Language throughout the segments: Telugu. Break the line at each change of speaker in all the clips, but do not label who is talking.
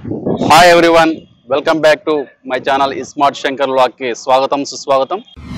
Hi everyone welcome back to my channel smart Shankar లాక్కి స్వాగతం సుస్వాగతం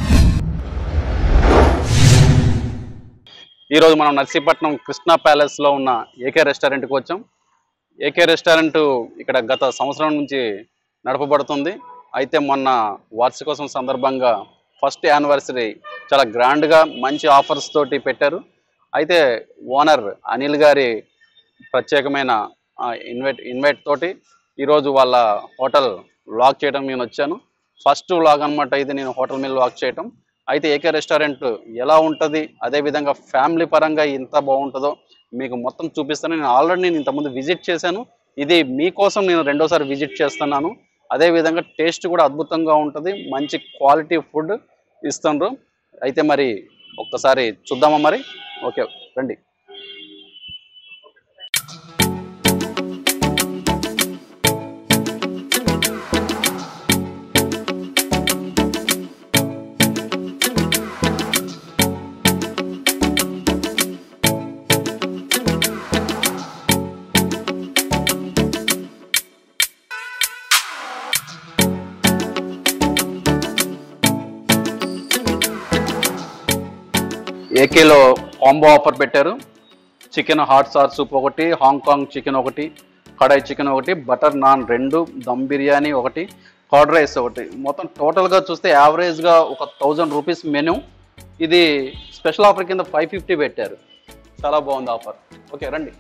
ఈరోజు మనం నర్సీపట్నం కృష్ణా ప్యాలెస్లో ఉన్న ఏకే రెస్టారెంట్కి వచ్చాం ఏకే రెస్టారెంట్ ఇక్కడ గత సంవత్సరం నుంచి నడపబడుతుంది అయితే మొన్న వార్షికోత్సవం సందర్భంగా ఫస్ట్ యానివర్సరీ చాలా గ్రాండ్గా మంచి ఆఫర్స్ తోటి పెట్టారు అయితే ఓనర్ అనిల్ గారి ప్రత్యేకమైన ఇన్వైట్ ఇన్వైట్ తోటి ఈరోజు వాళ్ళ హోటల్ లాక్ చేయడం నేను వచ్చాను ఫస్ట్ లాగ్ అనమాట ఇది నేను హోటల్ మీద లాక్ చేయటం అయితే ఏకే రెస్టారెంట్ ఎలా ఉంటుంది అదేవిధంగా ఫ్యామిలీ పరంగా ఎంత బాగుంటుందో మీకు మొత్తం చూపిస్తాను నేను ఆల్రెడీ నేను ఇంతకుముందు విజిట్ చేశాను ఇది మీకోసం నేను రెండోసారి విజిట్ చేస్తున్నాను అదేవిధంగా టేస్ట్ కూడా అద్భుతంగా ఉంటుంది మంచి క్వాలిటీ ఫుడ్ ఇస్తుండ్రు అయితే మరి ఒక్కసారి చూద్దామా మరి ఓకే రండి ఏకేలో కాంబో ఆఫర్ పెట్టారు చికెన్ హాట్ సార్ సూప్ ఒకటి హాంకాంగ్ చికెన్ ఒకటి కడాయి చికెన్ ఒకటి బటర్ నాన్ రెండు దమ్ బిర్యానీ ఒకటి కర్డ్ రైస్ ఒకటి మొత్తం టోటల్గా చూస్తే యావరేజ్గా ఒక థౌజండ్ రూపీస్ మెనూ ఇది స్పెషల్ ఆఫర్ కింద ఫైవ్ ఫిఫ్టీ పెట్టారు చాలా బాగుంది ఆఫర్ ఓకే రండి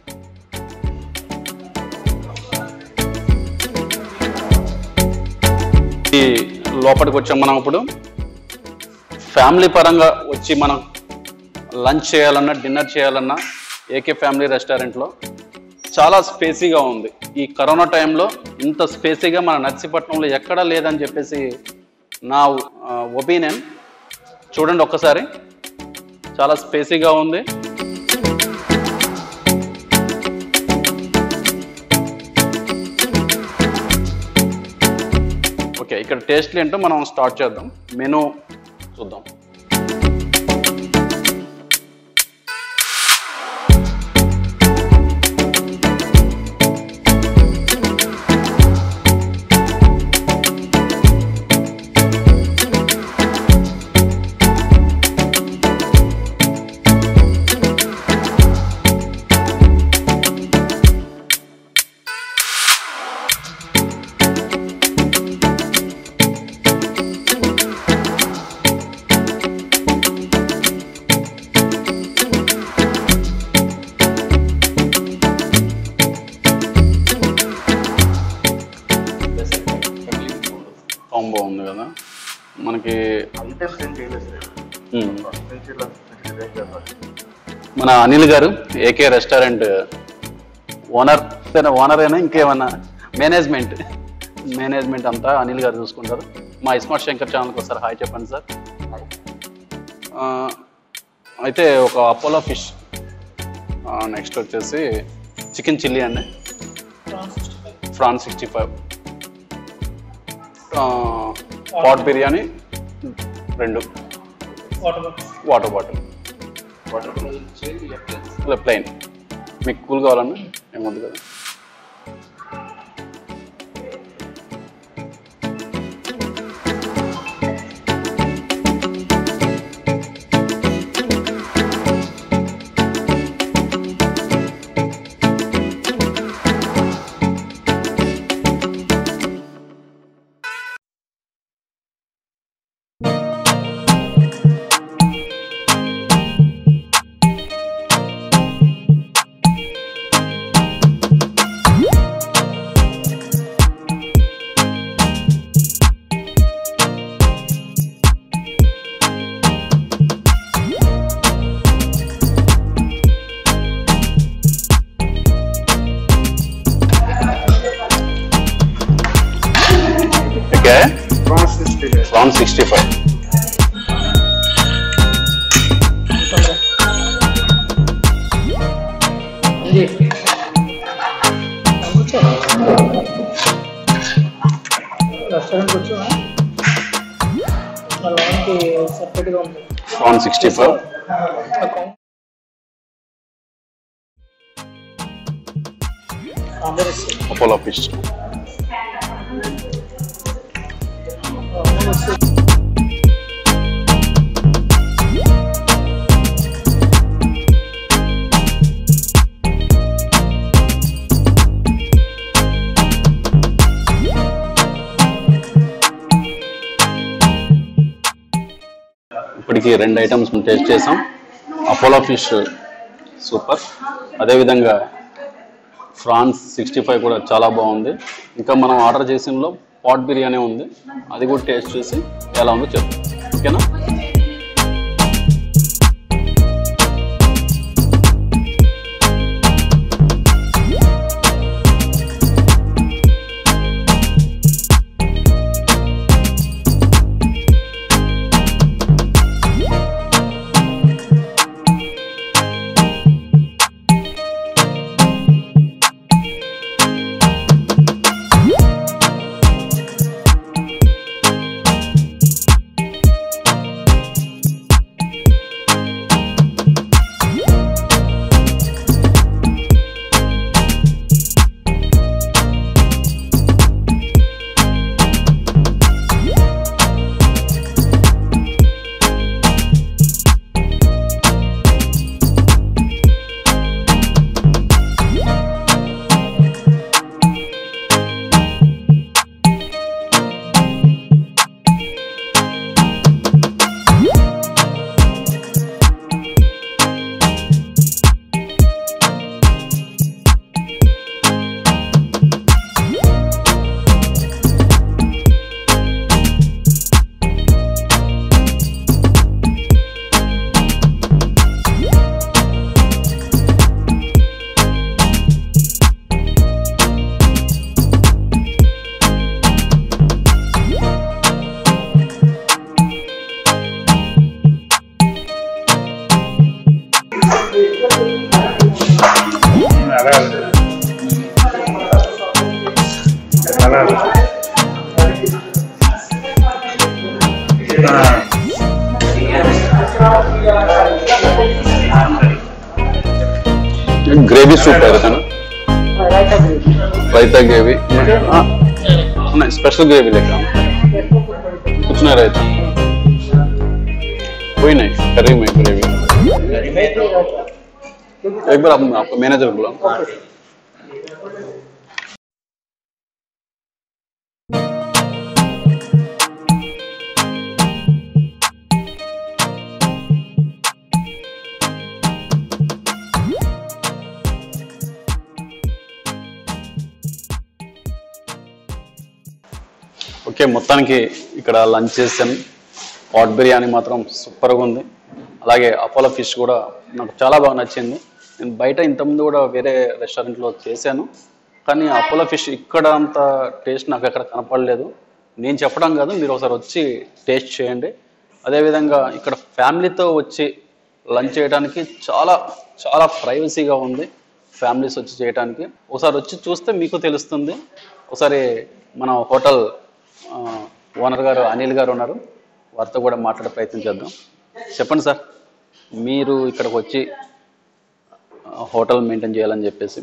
ఈ లోపలికి వచ్చాం మనం ఇప్పుడు ఫ్యామిలీ పరంగా వచ్చి మనం లంచ్ చేయాలన్నా డిన్నర్ చేయాలన్నా ఏకే ఫ్యామిలీ రెస్టారెంట్లో చాలా స్పేసీగా ఉంది ఈ కరోనా టైంలో ఇంత స్పేసీగా మన నర్సీపట్నంలో ఎక్కడా లేదని చెప్పేసి నా ఒపీనియన్ చూడండి ఒక్కసారి చాలా స్పేసీగా ఉంది ఓకే ఇక్కడ టేస్ట్లు ఏంటో మనం స్టార్ట్ చేద్దాం మెనూ చూద్దాం కాంబో ఉంది కదా మనకి
అంతే ప్రింట్ చేయలేదు సార్
మ్మ్.
ప్రింట్ ఇలా డిజైన్ చేస్తారు
మన అనిల్ గారు ఏకే రెస్టారెంట్ ఓనర్ ఓనర్ అయినా ఇంకేమన్నా మేనేజ్మెంట్ మేనేజ్మెంట్ అంతా అనిల్ గారు చూసుకుంటారు మా ఇస్మార్ట్ శంకర్ ఛానల్కి ఒకసారి హాయ్ చెప్పండి సార్ ఆ, అయితే ఒక అపోలో ఫిష్ నెక్స్ట్ వచ్చేసి చికెన్ చిల్లీ అండి prawn sixty five pot biryani రెండు వాటర్ బాటిల్ ఇలా ప్లెయిన్ మీకు కూల్ కావాలన్నా ఏముంది కదా okay
prawns sixty
prawn sixty five
restaurant వచ్చా లోన్కి సపరేట్గా ఉంది
prawn sixty five
account combination
Apollo fish ఇప్పటికి రెండు ఐటమ్స్ టేస్ట్ చేసాం అపోలో ఫిష్ సూపర్ అదేవిధంగా ఫ్రాన్స్ సిక్స్టీ ఫైవ్ కూడా చాలా బాగుంది ఇంకా మనం ఆర్డర్ చేసినలో పాట్ బిర్యానీ ఉంది అది కూడా టేస్ట్ చేసి ఎలా ఉందో చెప్తాం ఓకేనా గ్రేవీ సూప్ అవుతాను రైతా గ్రేవీ ఉన్నాయి స్పెషల్ గ్రేవీ లెక్క कुछ नहीं रहता कोई नहीं करी में ग्रेवी एक बार आप आपको मैनेजर बुलाओ ఓకే మొత్తానికి ఇక్కడ లంచ్ చేసాను పాట్ బిర్యానీ మాత్రం సూపర్గా ఉంది అలాగే అపోలో ఫిష్ కూడా నాకు చాలా బాగా నచ్చింది నేను బయట ఇంతకుముందు కూడా వేరే రెస్టారెంట్లో చేశాను కానీ అపోలో ఫిష్ ఇక్కడ అంత టేస్ట్ నాకు ఎక్కడ కనపడలేదు నేను చెప్పడం కాదు మీరు ఒకసారి వచ్చి టేస్ట్ చేయండి అదేవిధంగా ఇక్కడ ఫ్యామిలీతో వచ్చి లంచ్ చేయడానికి చాలా చాలా ప్రైవసీగా ఉంది ఫ్యామిలీస్ వచ్చి చేయడానికి ఒకసారి వచ్చి చూస్తే మీకు తెలుస్తుంది ఒకసారి మన హోటల్ ఆ, ఓనర్ గారు అనిల్ గారు ఉన్నారు వారితో కూడా మాట్లాడే ప్రయత్నం చేద్దాం చెప్పండి సార్ మీరు ఇక్కడికి వచ్చి ఆ, హోటల్ మెయింటైన్ చేయాలని చెప్పేసి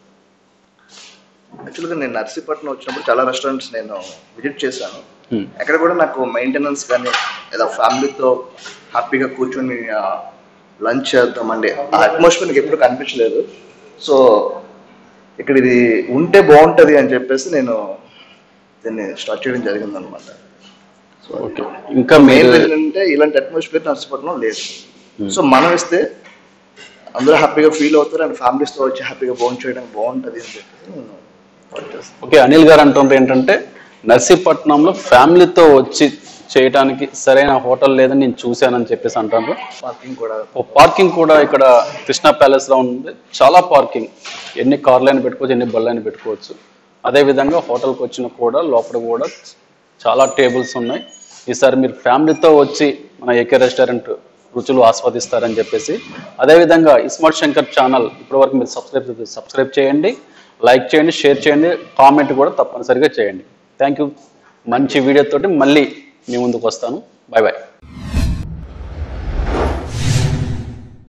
యాక్చువల్గా నేను నర్సీపట్నం వచ్చినప్పుడు చాలా రెస్టారెంట్స్ నేను విజిట్ చేశాను
హ్మ్.
ఎక్కడ కూడా నాకు మెయింటెనెన్స్ కానీ లేదా ఫ్యామిలీతో హ్యాపీగా కూర్చొని లంచ్ చేద్దామండి ఆ అట్మాస్ఫియర్ నాకు ఎప్పుడు కనిపించలేదు సో ఇక్కడ ఇది ఉంటే బాగుంటుంది అని చెప్పేసి నేను దీన్ని స్టార్ట్ చేయడం జరిగింది అనమాట సో
ఓకే ఇంకా
మెయిన్
మీరు
ఏంటంటే ఇలాంటి అట్మాస్ఫియర్ నర్సీపట్నం లేదు సో మనం ఇస్తే అందరూ హ్యాపీగా ఫీల్ అవుతారు అండ్ ఫ్యామిలీస్తో వచ్చి హ్యాపీగా భోజనం చేయడానికి బాగుంటుంది అని చెప్పేసి నేను thought చేస్తాను
ఓకే అనిల్ గారు అంటున్నారు ఏంటంటే నర్సీపట్నంలో ఫ్యామిలీతో వచ్చి చేయడానికి సరైన హోటల్ లేదని నేను చూశానని చెప్పేసి అంటారు
పార్కింగ్ కూడా
పార్కింగ్ కూడా ఇక్కడ కృష్ణా ప్యాలెస్ లో ఉంది చాలా పార్కింగ్ ఎన్ని కార్లైన పెట్టుకోవచ్చు ఎన్ని బళ్ళైన పెట్టుకోవచ్చు అదేవిధంగా హోటల్కి వచ్చిన కూడా లోపల కూడా చాలా టేబుల్స్ ఉన్నాయి ఈసారి మీరు ఫ్యామిలీతో వచ్చి మన ఏకే రెస్టారెంట్ రుచులు ఆస్వాదిస్తారని చెప్పేసి అదేవిధంగా ఇస్మార్ట్ శంకర్ ఛానల్ ఇప్పటివరకు మీరు సబ్స్క్రైబ్ సబ్స్క్రైబ్ చేయండి లైక్ చేయండి షేర్ చేయండి కామెంట్ కూడా తప్పనిసరిగా చేయండి థ్యాంక్ యూ మంచి వీడియోతోటి మళ్ళీ మీ ముందుకు వస్తాను బాయ్ బాయ్